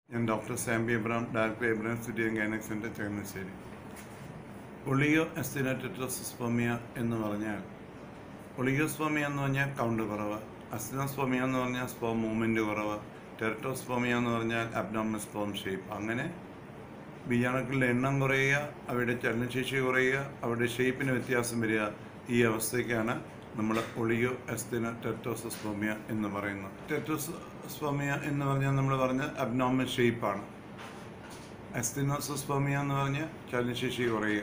ഞാൻ doctor Sambi Abraham director Abraham city and gynaec centre Changanassery oligo asthenoteratozoospermia എന്ന് പറഞ്ഞാൽ ഒളിയോസ്പോമിയ എന്ന് പറഞ്ഞാൽ കൗണ്ട് കുറവ് അസ്തിനോസ്പോമിയ എന്ന് പറഞ്ഞാൽ സ്പോം മൂവ്മെൻറ്റ് കുറവ് ടെററ്റോസ്പോമിയ എന്ന് പറഞ്ഞാൽ അബ്നോമൽ സ്പോം ഷേപ്പ് അങ്ങനെ ബീജാണുക്കളുടെ എണ്ണം കുറയുക അവയുടെ ചലനശേഷി കുറയുക അവരുടെ ഷേപ്പിന് വ്യത്യാസം വരിക ഈ അവസ്ഥയ്ക്കാണ് നമ്മൾ ഒളിയോ എസ്തിന ടെറ്റോസസ്പോമിയ എന്ന് പറയുന്നത് ടെറ്റോസ്പോമിയ എന്ന് പറഞ്ഞാൽ നമ്മൾ പറഞ്ഞ അബ്നോമൽ ഷേപ്പാണ് എസ്തിനോസസ്പോമിയ എന്ന് പറഞ്ഞാൽ ചലനശേഷി കുറയുക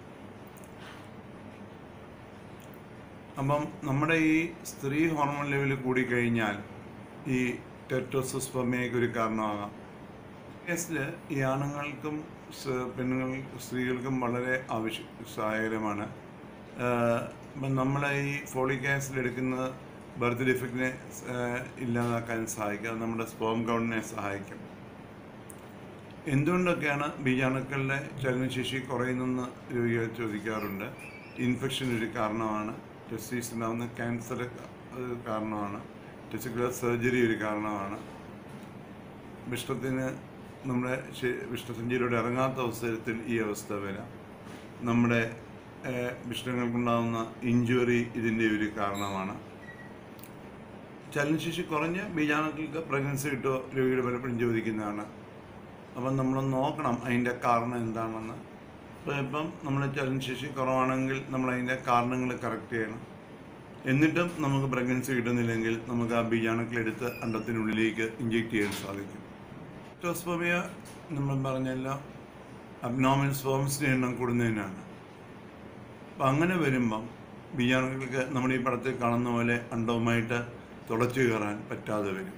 അപ്പം നമ്മുടെ ഈ സ്ത്രീ ഹോർമോൺ ലെവൽ കൂടിക്കഴിഞ്ഞാൽ ഈ ടെറ്റോസസ്പമയ്ക്ക് ഒരു കാരണമാകാം കേസിൽ ഈ ആണുങ്ങൾക്കും സ് പെണ്ണുങ്ങൾ സ്ത്രീകൾക്കും വളരെ ആവശ്യ സഹായകരമാണ് അപ്പം നമ്മളെ ഈ ഫോളിക് ആസിഡ് എടുക്കുന്നത് ബർത്ത് ഡിഫക്റ്റിനെ ഇല്ലാതാക്കാൻ സഹായിക്കും അത് നമ്മുടെ സ്പോം കൗണ്ടിനെ സഹായിക്കും എന്തുകൊണ്ടൊക്കെയാണ് ബീജാണുക്കളുടെ ചലനശേഷി കുറയുന്നെന്ന് രോഗികൾ ചോദിക്കാറുണ്ട് ഇൻഫെക്ഷൻ ഒരു കാരണമാണ് ടെസ്റ്റീസ് ഉണ്ടാകുന്ന ക്യാൻസർ ഒരു കാരണമാണ് ടെസ്റ്റിക്കുലർ സർജറി ഒരു കാരണമാണ് വിഷ്ടത്തിന് നമ്മുടെ വിഷ്ടസഞ്ചിയിലൂടെ ഇറങ്ങാത്ത അവസരത്തിൽ ഈ അവസ്ഥ വരാം നമ്മുടെ വിഷ്ടങ്ങൾക്കുണ്ടാകുന്ന ഇഞ്ചുറി ഇതിൻ്റെ ഒരു കാരണമാണ് ചലനശേഷി കുറഞ്ഞ് ബീജാണുക്കൾക്ക് പ്രഗ്നൻസി കിട്ടുമോ രോഗികൾ പലപ്പോഴും ചോദിക്കുന്നതാണ് അപ്പം നമ്മൾ നോക്കണം അതിൻ്റെ കാരണം എന്താണെന്ന് അപ്പോൾ ഇപ്പം നമ്മൾ ചലനശേഷി കുറവാണെങ്കിൽ നമ്മൾ അതിൻ്റെ കാരണങ്ങൾ കറക്റ്റ് ചെയ്യണം എന്നിട്ടും നമുക്ക് പ്രഗ്നൻസി കിട്ടുന്നില്ലെങ്കിൽ നമുക്ക് ആ ബീജാണുക്കളെടുത്ത് അണ്ടത്തിനുള്ളിലേക്ക് ഇഞ്ചെക്ട് ചെയ്യാൻ സാധിക്കും ടോസ്പോമിയ നമ്മൾ പറഞ്ഞല്ലോ അബ്നോമൽ സ്പോംസിൻ്റെ എണ്ണം കൂടുന്നതിനാണ് അപ്പം അങ്ങനെ വരുമ്പം ബീജാണുക്കൾക്ക് നമ്മൾ ഈ പടത്തിൽ കാണുന്ന പോലെ അണ്ടവുമായിട്ട് തുളച്ചു കയറാൻ പറ്റാതെ വരും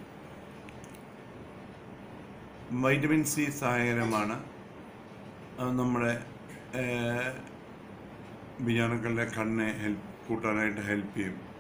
വൈറ്റമിൻ സി സഹായകരമാണ് അത് നമ്മുടെ ബീജാണുക്കളുടെ കണ്ണിനെ ഹെൽപ്പ് കൂട്ടാനായിട്ട് ഹെൽപ്പ് ചെയ്യും